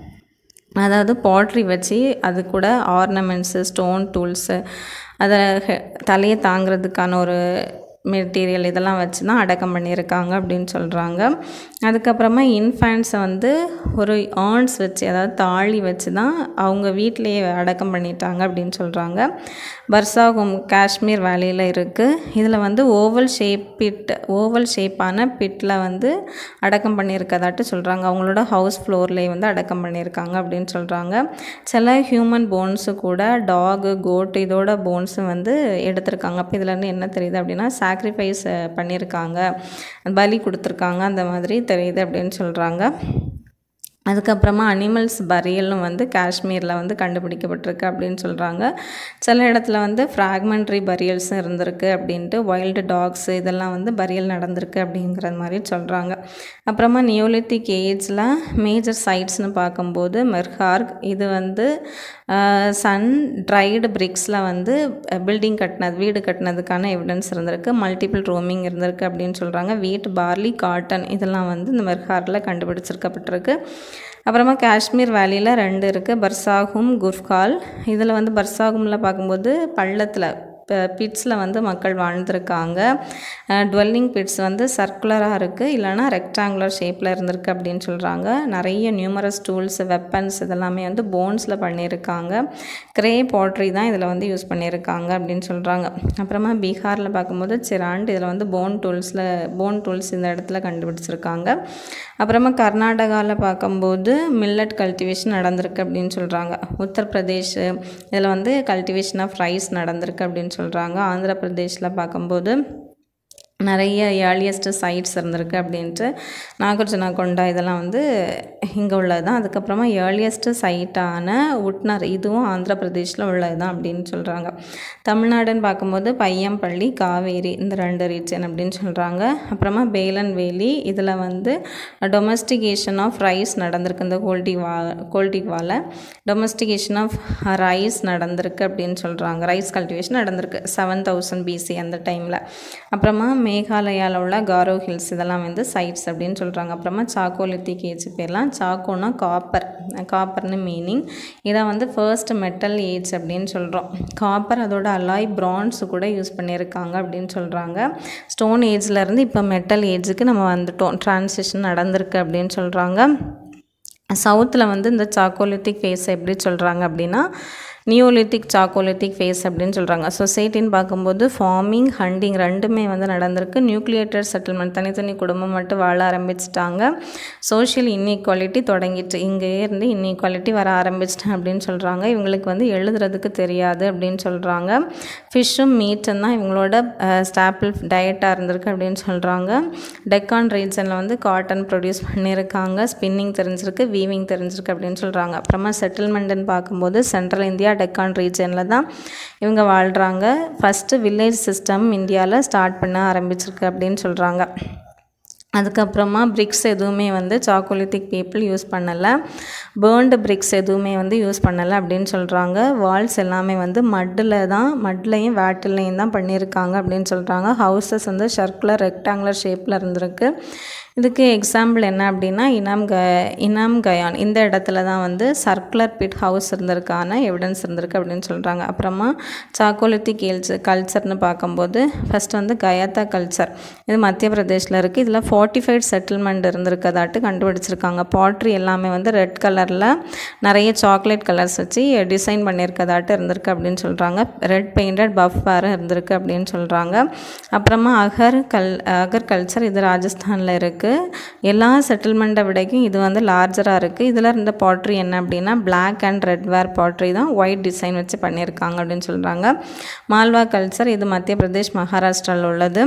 அதாவது பாட்ரி வச்சு அது கூட ஆர்னமெண்ட்ஸு ஸ்டோன் டூல்ஸு அதை தலையை தாங்கிறதுக்கான ஒரு மெட்டீரியல் இதெல்லாம் வச்சு தான் அடக்கம் பண்ணியிருக்காங்க அப்படின்னு சொல்கிறாங்க அதுக்கப்புறமா இன்ஃபேண்ட்ஸை வந்து ஒரு ஆர்ன்ஸ் வச்சு அதாவது தாலி வச்சு தான் அவங்க வீட்டிலேயே அடக்கம் பண்ணிட்டாங்க அப்படின்னு சொல்கிறாங்க பர்சாகும் காஷ்மீர் வேலியில் இருக்குது இதில் வந்து ஓவல் ஷேப் பிட் ஓவல் ஷேப்பான பிட்டில் வந்து அடக்கம் பண்ணியிருக்கதாட்டு சொல்கிறாங்க அவங்களோட ஹவுஸ் ஃப்ளோர்லேயே வந்து அடக்கம் பண்ணியிருக்காங்க அப்படின்னு சொல்கிறாங்க சில ஹியூமன் போன்ஸு கூட டாகு கோட் இதோட போன்ஸும் வந்து எடுத்திருக்காங்க அப்போ இதுலேருந்து என்ன தெரியுது அப்படின்னா சாக்ரிஃபைஸ் பண்ணியிருக்காங்க பலி கொடுத்துருக்காங்க அந்த மாதிரி தெரியுது அப்படின்னு சொல்கிறாங்க அதுக்கப்புறமா அனிமல்ஸ் பரியலும் வந்து காஷ்மீரில் வந்து கண்டுபிடிக்கப்பட்டிருக்கு அப்படின்னு சொல்கிறாங்க சில இடத்துல வந்து ஃப்ராக்மெண்ட்ரி பரியல்ஸும் இருந்திருக்கு அப்படின்ட்டு வைல்டு டாக்ஸ் இதெல்லாம் வந்து பரியல் நடந்திருக்கு அப்படிங்கிற மாதிரி சொல்கிறாங்க அப்புறமா நியோலித்திக் ஏஜில் மேஜர் சைட்ஸ்னு பார்க்கும்போது மெர்ஹார்க் இது வந்து சன் ட்ரைடு பிரிக்ஸில் வந்து பில்டிங் கட்டினது வீடு கட்டினதுக்கான எவிடன்ஸ் இருந்திருக்கு மல்டிபிள் ரோமிங் இருந்திருக்கு அப்படின்னு சொல்கிறாங்க வீட் பார்லி காட்டன் இதெல்லாம் வந்து இந்த மெர்ஹாரில் கண்டுபிடிச்சிருக்கப்பட்டிருக்கு அப்புறமா காஷ்மீர் வேலியில் ரெண்டு இருக்குது பர்சாகும் குர்கால் இதில் வந்து பர்சாகுமில் பார்க்கும்போது பள்ளத்தில் பிட்ஸில் வந்து மக்கள் வாழ்ந்திருக்காங்க டுவெல்லிங் பிட்ஸ் வந்து சர்க்குலராக இருக்குது இல்லைனா ரெக்டாங்குலர் ஷேப்பில் இருந்திருக்கு அப்படின்னு சொல்கிறாங்க நிறைய நியூமரஸ் டூல்ஸ் வெப்பன்ஸ் இதெல்லாமே வந்து போன்ஸில் பண்ணியிருக்காங்க க்ரே பாட்ரி தான் இதில் வந்து யூஸ் பண்ணியிருக்காங்க அப்படின்னு சொல்கிறாங்க அப்புறமா பீகாரில் பார்க்கும்போது சிராண்ட் இதில் வந்து போன் டூல்ஸில் போன் டூல்ஸ் இந்த இடத்துல கண்டுபிடிச்சிருக்காங்க அப்புறமா கர்நாடகாவில் பார்க்கும்போது மில்லட் கல்டிவேஷன் நடந்திருக்கு அப்படின்னு சொல்கிறாங்க உத்தரப்பிரதேஷ் இதில் வந்து கல்டிவேஷன் ஆஃப் ரைஸ் நடந்திருக்கு அப்படின்னு சொல்கிறாங்க ஆந்திர பிரதேஷில் பார்க்கும்போது நிறைய ஏர்லியஸ்ட்டு சைட்ஸ் இருந்திருக்கு அப்படின்ட்டு நாகார்ஜுனா கொண்டா இதெல்லாம் வந்து இங்கே உள்ளது தான் அதுக்கப்புறமா ஏர்லியஸ்ட்டு சைட்டான உட்னர் இதுவும் ஆந்திர பிரதேஷில் உள்ளது தான் அப்படின்னு சொல்கிறாங்க தமிழ்நாடுன்னு பார்க்கும்போது பையம்பள்ளி காவேரி இந்த ரெண்டு ரீஜன் அப்படின்னு சொல்கிறாங்க அப்புறமா பேலன் வேலி இதில் வந்து டொமஸ்டிகேஷன் ஆஃப் ரைஸ் நடந்திருக்கு இந்த கோல்டி வா கோல்டிவாவில் டொமஸ்டிகேஷன் ஆஃப் ரைஸ் நடந்திருக்கு அப்படின்னு சொல்கிறாங்க ரைஸ் கல்டிவேஷன் நடந்திருக்கு செவன் தௌசண்ட் பிசி அந்த டைமில் அப்புறமா மேகாலயாவில் உள்ள காரோ ஹில்ஸ் இதெல்லாம் வந்து சைட்ஸ் அப்படின்னு சொல்கிறாங்க அப்புறமா சாக்கோலித்திக் ஏஜ் பேர்லாம் சாக்கோனா காப்பர் காப்பர்னு மீனிங் இதை வந்து ஃபர்ஸ்ட் மெட்டல் ஏஜ் அப்படின்னு சொல்கிறோம் காப்பர் அதோட அலாய் பிரான்ஸ் கூட யூஸ் பண்ணியிருக்காங்க அப்படின்னு சொல்கிறாங்க ஸ்டோன் ஏஜ்லேருந்து இப்போ மெட்டல் ஏஜுக்கு நம்ம வந்துட்டோம் டிரான்சிஷன் நடந்திருக்கு அப்படின்னு சொல்கிறாங்க சவுத்தில் வந்து இந்த சாக்கோலித்திக் ஃபேஸ் எப்படி சொல்கிறாங்க அப்படின்னா நியோலித்திக் சாக்கோலித்திக் ஃபேஸ் அப்படின்னு சொல்கிறாங்க சொசைட்டின்னு பார்க்கும்போது ஃபார்மிங் ஹண்டிங் ரெண்டுமே வந்து நடந்திருக்கு நியூக்ளியேட்டட் செட்டில்மெண்ட் தனித்தனி குடும்பம் மட்டும் வாழ ஆரம்பிச்சிட்டாங்க சோஷியல் இன்இக்வாலிட்டி தொடங்கிட்டு இங்கேயே இருந்து இன்இக்வாலிட்டி வர ஆரம்பிச்சிட்டேன் அப்படின்னு சொல்கிறாங்க இவங்களுக்கு வந்து எழுதுறதுக்கு தெரியாது அப்படின்னு சொல்கிறாங்க ஃபிஷ்ஷும் மீட்டும் தான் இவங்களோட ஸ்டாப்பிள் டயட்டாக இருந்திருக்கு அப்படின்னு சொல்கிறாங்க டெக்கான் ரீஜனில் வந்து காட்டன் ப்ரொடியூஸ் பண்ணியிருக்காங்க ஸ்பின்னிங் தெரிஞ்சிருக்கு வீவிங் தெரிஞ்சிருக்கு அப்படின்னு சொல்கிறாங்க அப்புறமா செட்டில்மெண்ட்டுன்னு பார்க்கும்போது சென்ட்ரல் இந்தியா டெக்கான் ரீஜனில் தான் இவங்க வாழ்கிறாங்க ஃபஸ்ட்டு வில்லேஜ் சிஸ்டம் இந்தியாவில் ஸ்டார்ட் பண்ண ஆரம்பிச்சிருக்கு அப்படின்னு சொல்கிறாங்க அதுக்கப்புறமா பிரிக்ஸ் எதுவுமே வந்து சாக்கோலித்திக் பீப்புள் யூஸ் பண்ணலை பேர்ன்டு பிரிக்ஸ் எதுவுமே வந்து யூஸ் பண்ணலை அப்படின்னு சொல்கிறாங்க வால்ஸ் எல்லாமே வந்து மட்டில் தான் மட்லையும் வேட்டிலையும் தான் பண்ணியிருக்காங்க அப்படின்னு சொல்கிறாங்க ஹவுசஸ் வந்து சர்க்குலர் ரெக்டாங்குலர் ஷேப்பில் இருந்திருக்கு இதுக்கு எக்ஸாம்பிள் என்ன அப்படின்னா இனாம் க இனாம் கயான் இந்த இடத்துல தான் வந்து சர்க்குலர் பிட் ஹவுஸ் இருந்திருக்கான எவிடன்ஸ் இருந்திருக்கு அப்படின்னு சொல்கிறாங்க அப்புறமா சாக்கோலித்திக் கேல்ஸ் கல்ச்சர்னு பார்க்கும்போது ஃபஸ்ட் வந்து கயாத்தா கல்ச்சர் இது மத்திய பிரதேஷில் இருக்குது இதில் ஃபோர்ட்டிஃபைட் செட்டில்மெண்ட் இருந்திருக்கதாட்டு கண்டுபிடிச்சிருக்காங்க பாட்ரி எல்லாமே வந்து ரெட் கலரில் நிறைய சாக்லேட் கலர்ஸ் வச்சு டிசைன் பண்ணியிருக்கதாட்டு இருந்திருக்கு அப்படின்னு சொல்கிறாங்க ரெட் பெயிண்டட் பஃப் வேறு இருந்திருக்கு அப்படின்னு சொல்கிறாங்க அப்புறமா அகர் கல் அகர் கல்ச்சர் இது ராஜஸ்தானில் இருக்குது இருக்குது எல்லா செட்டில்மெண்ட்டை விடைக்கும் இது வந்து லார்ஜராக இருக்குது இதில் இருந்த பாட்ரி என்ன அப்படின்னா black and red ware pottery தான் ஒயிட் டிசைன் வச்சு பண்ணியிருக்காங்க அப்படின்னு சொல்கிறாங்க மால்வா கல்ச்சர் இது மத்திய பிரதேஷ் மகாராஷ்டிராவில் உள்ளது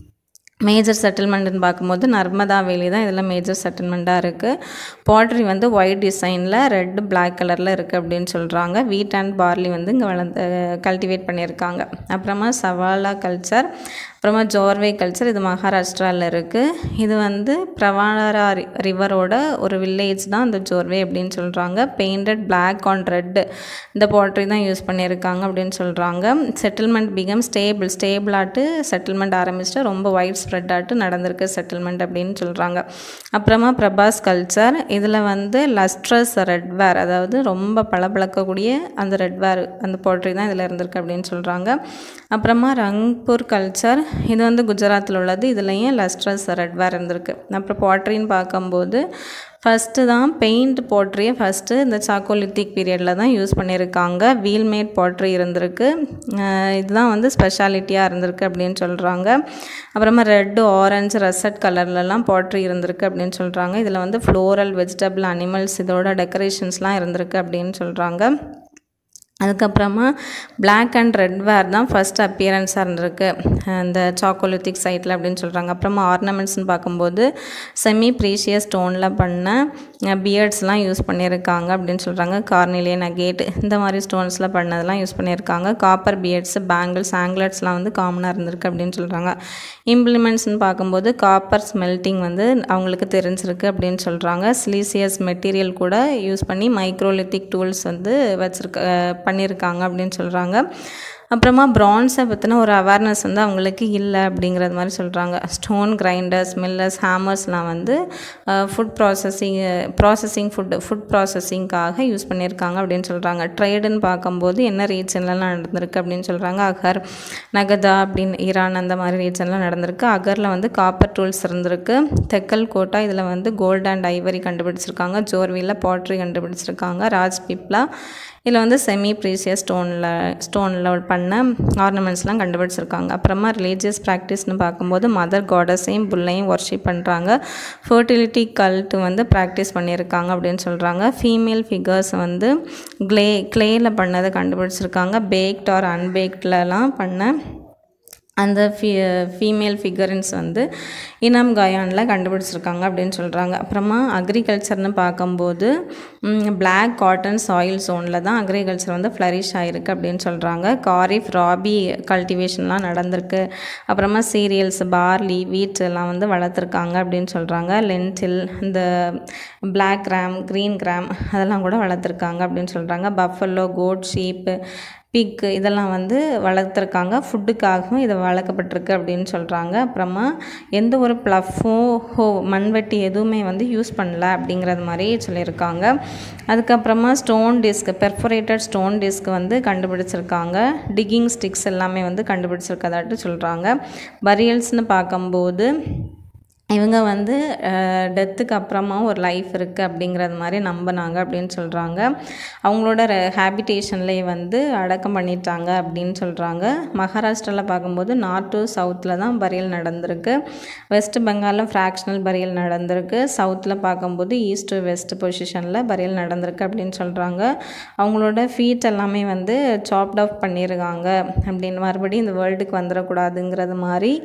மேஜர் செட்டில்மெண்ட்டுன்னு பார்க்கும்போது நர்மதா வேலி தான் இதில் மேஜர் செட்டில்மெண்ட்டாக இருக்குது பாட்ரி வந்து ஒயிட் டிசைனில் ரெட் பிளாக் கலரில் இருக்குது அப்படின்னு சொல்கிறாங்க வீட் அண்ட் பார்லி வந்து இங்கே வளர்ந்து கல்டிவேட் பண்ணியிருக்காங்க அப்புறமா சவாலா கல்ச்சர் அப்புறமா ஜோர்வே கல்ச்சர் இது மகாராஷ்டிராவில் இருக்குது இது வந்து பிரவாரா ரிவரோட ஒரு வில்லேஜ் தான் இந்த ஜோர்வே அப்படின்னு சொல்கிறாங்க பெயிண்டட் பிளாக் ஆன் ரெட் இந்த பாட்ரி தான் யூஸ் பண்ணியிருக்காங்க அப்படின்னு சொல்கிறாங்க செட்டில்மெண்ட் பிகம் ஸ்டேபிள் ஸ்டேபிளாட்டு செட்டில்மெண்ட் ஆரம்பிச்சுட்டு ரொம்ப ஒயிட் ஸ்ப்ரெட் ஆட்டு நடந்திருக்கு செட்டில்மெண்ட் அப்படின்னு சொல்கிறாங்க அப்புறமா பிரபாஸ் கல்ச்சர் இதில் வந்து லஸ்ட்ரஸ் ரெட் வேர் அதாவது ரொம்ப பளபளக்கக்கூடிய அந்த ரெட் வேர் அந்த போட்ரி தான் இதில் இருந்திருக்கு அப்படின்னு சொல்கிறாங்க அப்புறமா ரங்பூர் கல்ச்சர் இது வந்து குஜராத்தில் உள்ளது இதுலேயும் லஸ்ட்ரஸ் ரெட்வேர் இருந்திருக்கு அப்புறம் பாட்ரின்னு பார்க்கும்போது ஃபஸ்ட்டு தான் பெயிண்ட் போட்ரியை ஃபஸ்ட்டு இந்த சாக்கோலித்திக் பீரியடில் தான் யூஸ் பண்ணியிருக்காங்க வீல்மேட் போட்ரி இருந்திருக்கு அஹ் இதுதான் வந்து ஸ்பெஷாலிட்டியாக இருந்திருக்கு அப்படின்னு சொல்கிறாங்க அப்புறமா ரெட்டு ஆரஞ்சு ரசட் கலர்லலாம் போட்ரி இருந்திருக்கு அப்படின்னு சொல்கிறாங்க இதில் வந்து ஃப்ளோரல் வெஜிடபிள் அனிமல்ஸ் இதோட டெக்கரேஷன்ஸ்லாம் இருந்திருக்கு அப்படின்னு சொல்கிறாங்க அதுக்கப்புறமா பிளாக் அண்ட் ரெட் வேர் தான் ஃபஸ்ட் அப்பியரன்ஸாக இருந்திருக்கு இந்த சாக்கோலித்திக் சைட்டில் அப்படின்னு சொல்கிறாங்க அப்புறமா ஆர்னமெண்ட்ஸ்னு பார்க்கும்போது செமி ப்ரீஷியஸ் ஸ்டோனில் பண்ண பியர்ட்ஸ்லாம் யூஸ் பண்ணியிருக்காங்க அப்படின்னு சொல்கிறாங்க கார்னிலியன் அகேட் இந்த மாதிரி ஸ்டோன்ஸில் பண்ணதெல்லாம் யூஸ் பண்ணியிருக்காங்க காப்பர் பியர்ட்ஸ் பேங்கிள்ஸ் ஆங்கிலட்ஸ்லாம் வந்து காமனாக இருந்திருக்கு அப்படின்னு சொல்கிறாங்க இம்ப்ளிமெண்ட்ஸ்னு பார்க்கும்போது காப்பர் ஸ்மெல்ட்டிங் வந்து அவங்களுக்கு தெரிஞ்சிருக்கு அப்படின்னு சொல்கிறாங்க சிலீசியஸ் மெட்டீரியல் கூட யூஸ் பண்ணி மைக்ரோலித்திக் டூல்ஸ் வந்து வச்சுருக்க பண்ணியிருக்காங்க அப்படின்னு சொல்கிறாங்க அப்புறமா ப்ரான்ஸை பற்றின ஒரு அவேர்னஸ் வந்து அவங்களுக்கு இல்லை அப்படிங்கிறது மாதிரி சொல்கிறாங்க ஸ்டோன் கிரைண்டர்ஸ் மில்லர்ஸ் ஹேமர்ஸ்லாம் வந்து food processing processing food food ப்ராசஸிங்காக யூஸ் பண்ணியிருக்காங்க அப்படின்னு சொல்கிறாங்க ட்ரேடுன்னு பார்க்கும்போது என்ன ரீஜன்லலாம் நடந்திருக்கு அப்படின்னு சொல்கிறாங்க அகர் நகதா அப்படின்னு ஈரான் அந்த மாதிரி ரீஜன்லாம் நடந்திருக்கு அகரில் வந்து காப்பர் டூல்ஸ் இருந்திருக்கு தெக்கல் கோட்டா இதில் வந்து கோல்டு அண்ட் ஐவரி கண்டுபிடிச்சிருக்காங்க ஜோர்வியில் பாட்ரி கண்டுபிடிச்சிருக்காங்க ராஜ்பிப்லா இதில் வந்து செமி ப்ரீசியஸ் ஸ்டோனில் ஸ்டோனில் பண்ண ஆர்னமெண்ட்ஸ்லாம் கண்டுபிடிச்சிருக்காங்க அப்புறமா ரிலீஜியஸ் ப்ராக்டிஸ்னு பார்க்கும்போது மதர் காடஸையும் புல்லையும் ஒர்ஷிப் பண்ணுறாங்க ஃபர்டிலிட்டி கல்ட்டு வந்து ப்ராக்டிஸ் பண்ணியிருக்காங்க அப்படின்னு சொல்கிறாங்க ஃபீமேல் ஃபிகர்ஸ் வந்து க்ளே க்ளேயில் பண்ணதை கண்டுபிடிச்சிருக்காங்க பேக்ட் ஆர் அன்பேக்ட்லலாம் பண்ண அந்த ஃபீ ஃபீமேல் ஃபிகரின்ஸ் வந்து இனம் கயானில் கண்டுபிடிச்சிருக்காங்க அப்படின்னு சொல்கிறாங்க அப்புறமா அக்ரிகல்ச்சர்னு பார்க்கும்போது பிளாக் காட்டன் சாயில் ஜோனில் தான் அக்ரிகல்ச்சர் வந்து ஃப்ளரிஷ் ஆகிருக்கு அப்படின்னு சொல்கிறாங்க காரிஃப் ராபி கல்டிவேஷன்லாம் நடந்திருக்கு அப்புறமா சீரியல்ஸ் பார்லி வீட் எல்லாம் வந்து வளர்த்துருக்காங்க அப்படின்னு சொல்கிறாங்க லென்டில் இந்த பிளாக் கிராம் க்ரீன் கிராம் அதெல்லாம் கூட வளர்த்துருக்காங்க அப்படின்னு சொல்கிறாங்க பஃபல்லோ கோட் ஷீப்பு பிக்கு இதெல்லாம் வந்து வளர்த்துருக்காங்க ஃபுட்டுக்காகவும் இது வளர்க்கப்பட்டிருக்கு அப்படின்னு சொல்கிறாங்க அப்புறமா எந்த ஒரு ப்ளஃபோ ஹோ மண்வெட்டி எதுவுமே வந்து யூஸ் பண்ணல அப்படிங்கிறது மாதிரி சொல்லியிருக்காங்க அதுக்கப்புறமா stone disc perforated stone disc வந்து கண்டுபிடிச்சிருக்காங்க டிகிங் ஸ்டிக்ஸ் எல்லாமே வந்து கண்டுபிடிச்சிருக்கதாட்டு சொல்கிறாங்க பரியல்ஸ்னு பார்க்கும்போது இவங்க வந்து டெத்துக்கு அப்புறமா ஒரு லைஃப் இருக்குது அப்படிங்கிறது மாதிரி நம்பினாங்க அப்படின்னு சொல்கிறாங்க அவங்களோட ஹேபிடேஷன்லேயே வந்து அடக்கம் பண்ணிட்டாங்க அப்படின்னு சொல்கிறாங்க மகாராஷ்டிராவில் பார்க்கும்போது நார்த் டு சவுத்தில் தான் பரியல் நடந்திருக்கு வெஸ்ட் பெங்காலில் ஃப்ராக்ஷனல் பரியல் நடந்திருக்கு சவுத்தில் பார்க்கும்போது ஈஸ்ட் டு வெஸ்ட் பொசிஷனில் பரியல் நடந்திருக்கு அப்படின்னு சொல்கிறாங்க அவங்களோட ஃபீட் எல்லாமே வந்து சாப்ட் ஆஃப் பண்ணியிருக்காங்க அப்படின்னு மறுபடியும் இந்த வேர்ல்டுக்கு வந்துடக்கூடாதுங்கிறது மாதிரி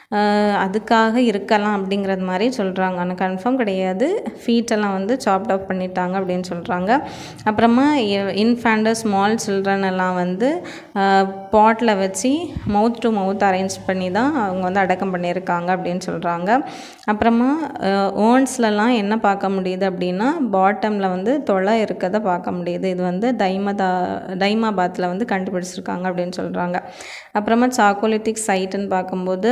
அதுக்காக இருக்கலாம் அப்படிங்கிற அப்படிங்கிறது மாதிரி சொல்கிறாங்க ஆனால் கன்ஃபார்ம் கிடையாது ஃபீட்டெல்லாம் வந்து சாப்ட் ஆஃப் பண்ணிட்டாங்க அப்படின்னு சொல்கிறாங்க அப்புறமா இன்ஃபேண்ட் ஸ்மால் சில்ட்ரன் எல்லாம் வந்து பாட்டில் வச்சு மவுத் டு மவுத் அரேஞ்ச் பண்ணி தான் அவங்க வந்து அடக்கம் பண்ணியிருக்காங்க அப்படின்னு சொல்கிறாங்க அப்புறமா ஓன்ஸ்லலாம் என்ன பார்க்க முடியுது அப்படின்னா பாட்டமில் வந்து தொலை இருக்கதை பார்க்க முடியுது இது வந்து தைமதா தைமாபாத்தில் வந்து கண்டுபிடிச்சிருக்காங்க அப்படின்னு சொல்கிறாங்க அப்புறமா சாக்கோலித்திக் சைட்டுன்னு பார்க்கும்போது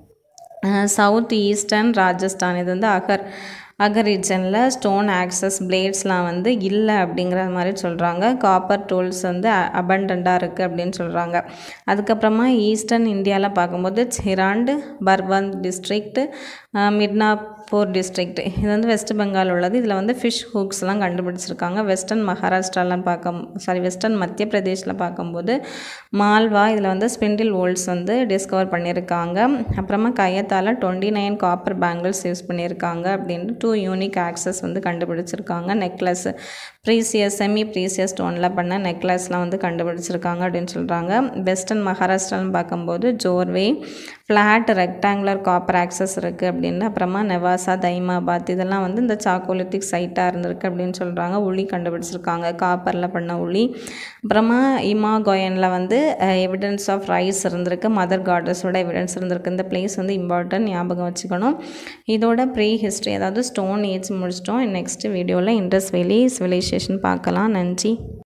சவுத் ஈஸ்டர்ன் ராஜஸ்தான் இது வந்து அகர் அகர் ரீஜனில் ஸ்டோன் ஆக்சஸ் பிளேட்ஸ்லாம் வந்து இல்லை அப்படிங்கிற மாதிரி சொல்கிறாங்க காப்பர் டூல்ஸ் வந்து அபண்டண்ட்டாக இருக்குது அப்படின்னு சொல்கிறாங்க அதுக்கப்புறமா ஈஸ்டர்ன் இந்தியாவில் பார்க்கும்போது சிராண்டு பர்வந்த் டிஸ்ட்ரிக்ட் மிட்னாப்பூர் டிஸ்ட்ரிக்ட் இது வந்து வெஸ்ட் பெங்கால் உள்ளது இதில் வந்து ஃபிஷ் ஹூக்ஸ்லாம் கண்டுபிடிச்சிருக்காங்க வெஸ்டர்ன் மகாராஷ்டிராலாம் பார்க்க சாரி வெஸ்டர்ன் மத்திய பிரதேஷில் பார்க்கும்போது மால்வா இதில் வந்து ஸ்பிண்டில் ஓல்ஸ் வந்து டிஸ்கவர் பண்ணியிருக்காங்க அப்புறமா கையத்தால் twenty nine copper bangles use பண்ணியிருக்காங்க அப்படின்னு டூ யூனிக் ஆக்சஸ் வந்து கண்டுபிடிச்சிருக்காங்க நெக்லஸ் ப்ரீசியஸ் செமி ப்ரீசியஸ் ஸ்டோனில் பண்ண நெக்லஸ்லாம் வந்து கண்டுபிடிச்சிருக்காங்க அப்படின்னு சொல்கிறாங்க வெஸ்டர்ன் மகாராஷ்டிரான்னு பார்க்கும்போது Jorwe flat rectangular copper axes இருக்குது அப்படின்னு அப்புறமா நெவாசா தைமாபாத் இதெல்லாம் வந்து இந்த சாக்கோலித்திக் சைட்டாக இருந்திருக்கு அப்படின்னு சொல்கிறாங்க உளி கண்டுபிடிச்சிருக்காங்க காப்பரில் பண்ண உளி அப்புறமா இமா கோயனில் வந்து எவிடன்ஸ் ஆஃப் ரைஸ் இருந்திருக்கு மதர் காடஸோட எவிடன்ஸ் இருந்திருக்கு இந்த பிளேஸ் வந்து இம்பார்ட்டன்ட் ஞாபகம் வச்சுக்கணும் இதோட ப்ரீ ஹிஸ்ட்ரி அதாவது ஸ்டோன் ஏஜ் முடிச்சிட்டோம் நெக்ஸ்ட் வீடியோவில் இண்டஸ் வேலி சிவிலைசேஷன் பார்க்கலாம் நன்றி